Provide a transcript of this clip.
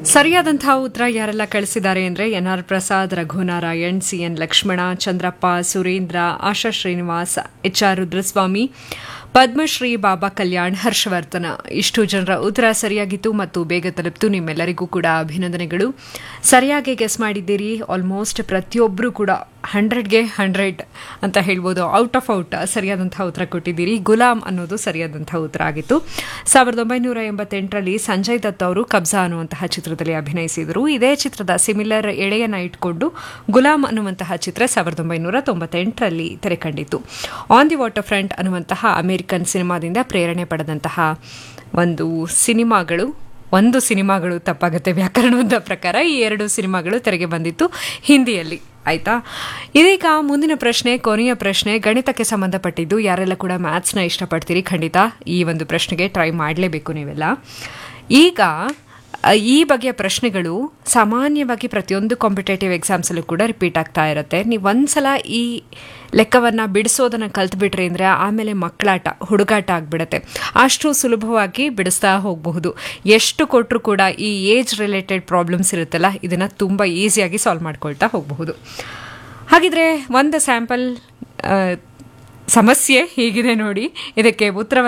ಸರಿಯಾದಂತಹ ಉತ್ತರ ಯಾರೆಲ್ಲ ಕಳಿಸಿದ್ದಾರೆ ಅಂದರೆ N R Prasad Raghunarayan C N Lakshmana Chandrappa Surendra Asha Srinivas H R Rudraswamy Padmashri Baba Kalyan Harshavardhana ಇಷ್ಟು ಜನರ ಉತ್ತರ ಸರಿಯಾಗಿತ್ತು ಮತ್ತು ಬೇಗ ತಲುಪಿತು ನಿಮ್ಮೆಲ್ಲರಿಗೂ ಕೂಡ ಅಭಿನಂದನೆಗಳು ಸರಿಯಾಗಿ ಗೆಸ್ ಮಾಡಿದ್ದೀರಿ ಆಲ್ಮೋಸ್ಟ್ ಪ್ರತಿಯೊಬ್ಬರು ಕೂಡ ಹಂಡ್ರೆಡ್ಗೆ ಹಂಡ್ರೆಡ್ ಅಂತ ಹೇಳ್ಬೋದು ಔಟ್ ಆಫ್ ಔಟ್ ಸರಿಯಾದಂತಹ ಉತ್ತರ ಕೊಟ್ಟಿದ್ದೀರಿ ಗುಲಾಮ್ ಅನ್ನೋದು ಸರಿಯಾದಂತಹ ಉತ್ತರ ಆಗಿತ್ತು ಸಾವಿರದ ಒಂಬೈನೂರ ಎಂಬತ್ತೆಂಟರಲ್ಲಿ ಸಂಜಯ್ ದತ್ ಅವರು ಕಬ್ಜಾ ಅನ್ನುವಂತಹ ಚಿತ್ರದಲ್ಲಿ ಅಭಿನಯಿಸಿದರು ಇದೇ ಚಿತ್ರದ ಸಿಮಿಲರ್ ಎಳೆಯನ್ನ ಇಟ್ಕೊಂಡು ಗುಲಾಮ್ ಅನ್ನುವಂತಹ ಚಿತ್ರ ಸಾವಿರದ ಒಂಬೈನೂರ ತೊಂಬತ್ತೆಂಟರಲ್ಲಿ ತೆರೆ ಕಂಡಿತು ಆನ್ ದಿ ವಾಟರ್ ಫ್ರಂಟ್ ಅನ್ನುವಂತಹ ಅಮೆರಿಕನ್ ಸಿನಿಮಾದಿಂದ ಪ್ರೇರಣೆ ಪಡೆದಂತಹ ಒಂದು ಸಿನಿಮಾಗಳು ಒಂದು ಸಿನಿಮಾಗಳು ತಪ್ಪಾಗುತ್ತೆ ವ್ಯಾಕರಣದ ಪ್ರಕಾರ ಈ ಎರಡು ಸಿನಿಮಾಗಳು ತೆರೆಗೆ ಬಂದಿತ್ತು ಹಿಂದಿಯಲ್ಲಿ ಆಯ್ತಾ ಇದೀಗ ಮುಂದಿನ ಪ್ರಶ್ನೆ ಕೊನೆಯ ಪ್ರಶ್ನೆ ಗಣಿತಕ್ಕೆ ಸಂಬಂಧಪಟ್ಟಿದ್ದು ಯಾರೆಲ್ಲ ಕೂಡ ಮ್ಯಾಥ್ಸ್ನ ಇಷ್ಟಪಡ್ತೀರಿ ಖಂಡಿತ ಈ ಒಂದು ಪ್ರಶ್ನೆಗೆ ಟ್ರೈ ಮಾಡಲೇಬೇಕು ನೀವೆಲ್ಲ ಈಗ ಅ, ಈ ಬಗೆಯ ಪ್ರಶ್ನೆಗಳು ಸಾಮಾನ್ಯವಾಗಿ ಪ್ರತಿಯೊಂದು ಕಾಂಪಿಟೇಟಿವ್ ಎಕ್ಸಾಮ್ಸಲ್ಲೂ ಕೂಡ ರಿಪೀಟ್ ಆಗ್ತಾ ಇರುತ್ತೆ ನೀವು ಒಂದ್ಸಲ ಈ ಲೆಕ್ಕವನ್ನು ಬಿಡಿಸೋದನ್ನು ಕಲ್ತ್ಬಿಟ್ರಿ ಅಂದರೆ ಆಮೇಲೆ ಮಕ್ಕಳಾಟ ಹುಡುಗಾಟ ಆಗಿಬಿಡುತ್ತೆ ಅಷ್ಟು ಸುಲಭವಾಗಿ ಬಿಡಿಸ್ತಾ ಹೋಗಬಹುದು ಎಷ್ಟು ಕೊಟ್ಟರು ಕೂಡ ಈ ಏಜ್ ರಿಲೇಟೆಡ್ ಪ್ರಾಬ್ಲಮ್ಸ್ ಇರುತ್ತಲ್ಲ ಇದನ್ನು ತುಂಬ ಈಸಿಯಾಗಿ ಸಾಲ್ವ್ ಮಾಡ್ಕೊಳ್ತಾ ಹೋಗಬಹುದು ಹಾಗಿದ್ರೆ ಒಂದು ಸ್ಯಾಂಪಲ್ ಸಮಸ್ಯೆ ಹೀಗಿದೆ ನೋಡಿ ಇದಕ್ಕೆ ಉತ್ತರ